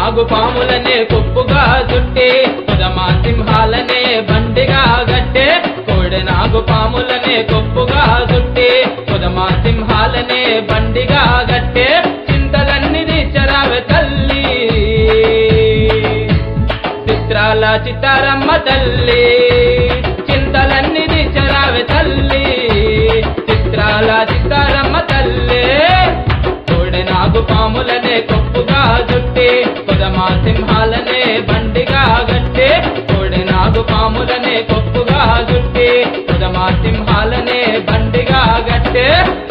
నాగు పాములనే కొప్పుగా చుట్టి కుదమా సింహాలనే బండిగా గట్టే కోడె నాగు పాములనే కొప్పుగా చుట్టి కుదమా సింహాలనే బండిగా గట్టే చింతలన్నీ తీర్చరావే తల్లి చిత్రాల చిత్తారమ్మ తల్లి చింతలన్నీ తీర్చరావే తల్లి చిత్రాల చిత్తారమ్మ తల్లి కోడె నాగు పాములనే కొప్పుగా చుట్టి కుదమా సింహాలనే బండిగా గట్టి కోడె నాగు పాములనే కొప్పుగా చుట్టి కుదమా సింహాలనే బండిగా గట్టే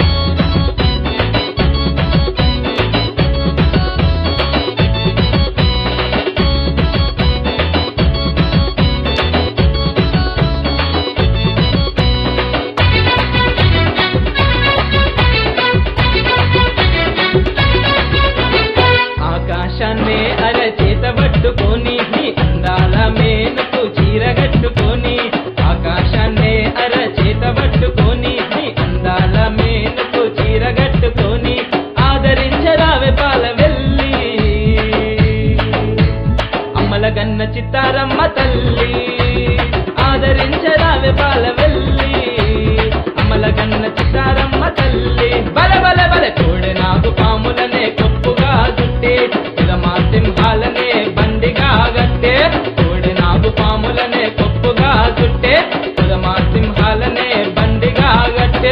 ఆకాశాన్నే అరచేత పట్టుకొని నీ అందాల మేనకు చీరగట్టుకొని ఆకాశాన్నే అరచేత పట్టుకొని నీ అందాల మేనకు చీరగట్టుకొని ఆదరించరావే పాల వెళ్ళి అమ్మల గన్న చిత్తారమ్మ తల్లి ఆదరించరావే పాల వెళ్ళి అమ్మల గన్న చిత్తారమ్మ తల్లి బల బల బల కోడె నాగు పాములనే కొప్పుగా చుట్టే కులమా సింహాలనే బండిగా గట్టే కోడె నాగు పాములనే కొప్పుగా చుట్టే కులమా సింహాలనే బండిగా గట్టే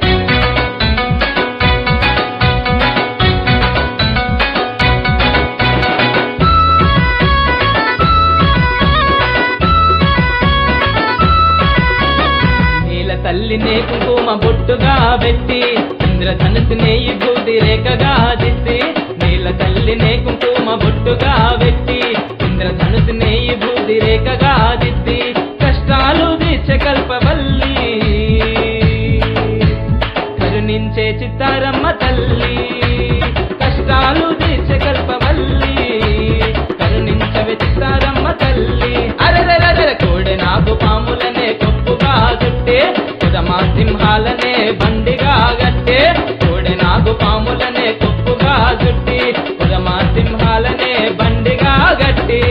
నీల తల్లినే కుంకుమ బొట్టుగా పెట్టి ఇంద్రధనుసునే ఈ బూది రేఖగా దిద్ది నీల తల్లినే కుంకుమ బొట్టుగా పెట్టి ఇంద్రధనుసునే ఈ బూది రేఖగా దిద్ది కష్టాలు దీక్షకల్పవల్లి కరుణించే చిత్తారమ్మ తల్లి కష్టాలు దీక్షకల్పవల్లి కరుణించవే చిత్తారమ్మ తల్లి అరదరదర కోడె నాగు పాములనే కొప్పుగా చుట్టే కుదమా సింహాలనే బండిగా గట్టే కోడె నాగు పాములనే కొప్పుగా చుట్టి కుదమా సింహాలనే బండిగా గట్టి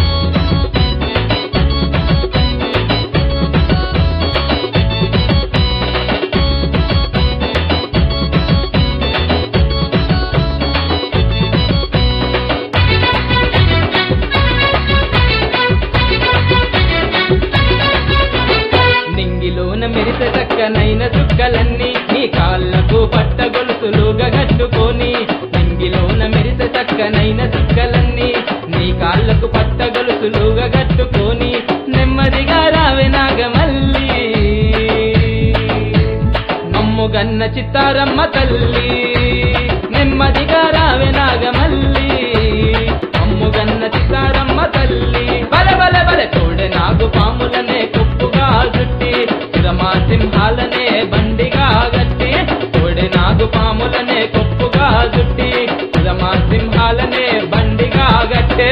నింగిలోన మెరిసే చక్కనైన చుక్కలన్నీ నీ కాళ్ళకు పట్ట గొలుసులుగా కట్టుకొని నింగిలోన మెరిసే చక్కనైన చుక్కలన్నీ నీ కాళ్ళకు పట్ట గొలుసులుగా కట్టుకొని నెమ్మదిగా రావే నాగమల్లి నమ్ముగన్న చిత్తారమ్మ తల్లి నెమ్మదిగా రావే నాగమల్లి అమ్ముగన్న చిత్తారమ్మ తల్లి బల బల బల తోడె నాగు పాములనే కొప్పుగా చుట్టి కురమా సింహాలనే బండిగా గట్టి తోడె నాగు పాములనే కొప్పుగా చుట్టి కురమా సింహాలనే బండిగా గట్టే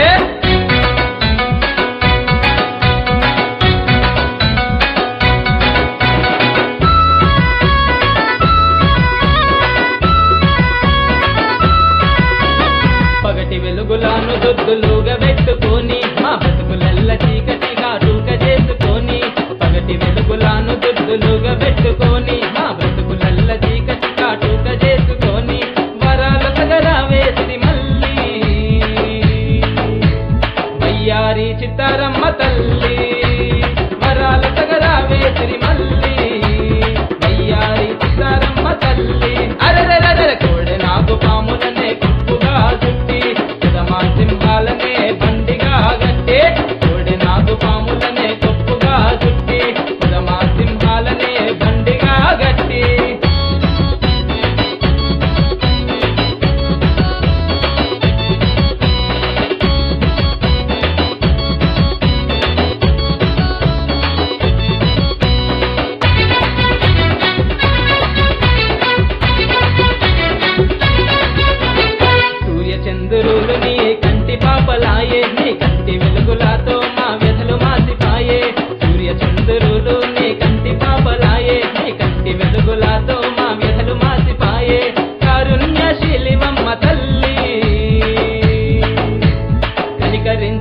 పగటి వెలుగులాను దొద్దులుగా పెట్టుకొని మా బతుకులెల్ల చీకటిగా రూక చేసుకొని పగటి వెలుగులాను దొద్దులుగా పెట్టుకొని మా బతుకులెల్ల చీకటిగా టూక చేసుకొని వరాల సగర వేసి మళ్ళీ వయ్యారి చిత్తారమ్మ తల్లి వరాల సగర వేసిరి మళ్ళీ వయ్యారి చిత్తారమ్మ తల్లి అరదరదర కోడె నాగు పాములనే కొప్పుగా చుట్టి కుదమా సింహాలనే బండిగా గట్టే కోడె నాగు పాములనే కొప్పుగా చుట్టి కుదమా సింహాలనే బండిగా గట్టి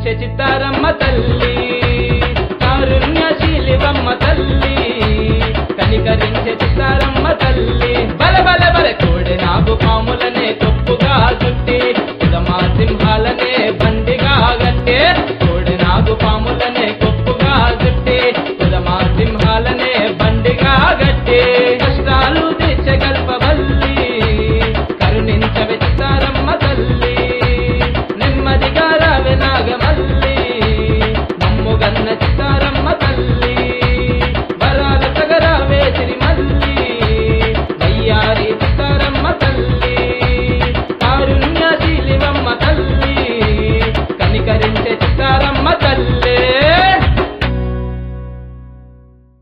కనికరించే చిత్తారమ్మ తల్లి కారుణ్యశీలివమ్మ తల్లి కనికరించే చిత్తారమ్మ తల్లి బల బల బల కోడి నాగు పాములనే కొప్పుగా చుట్టి కులమా సింహాలనే బండిగా గట్టే కోడి నాగు పాములనే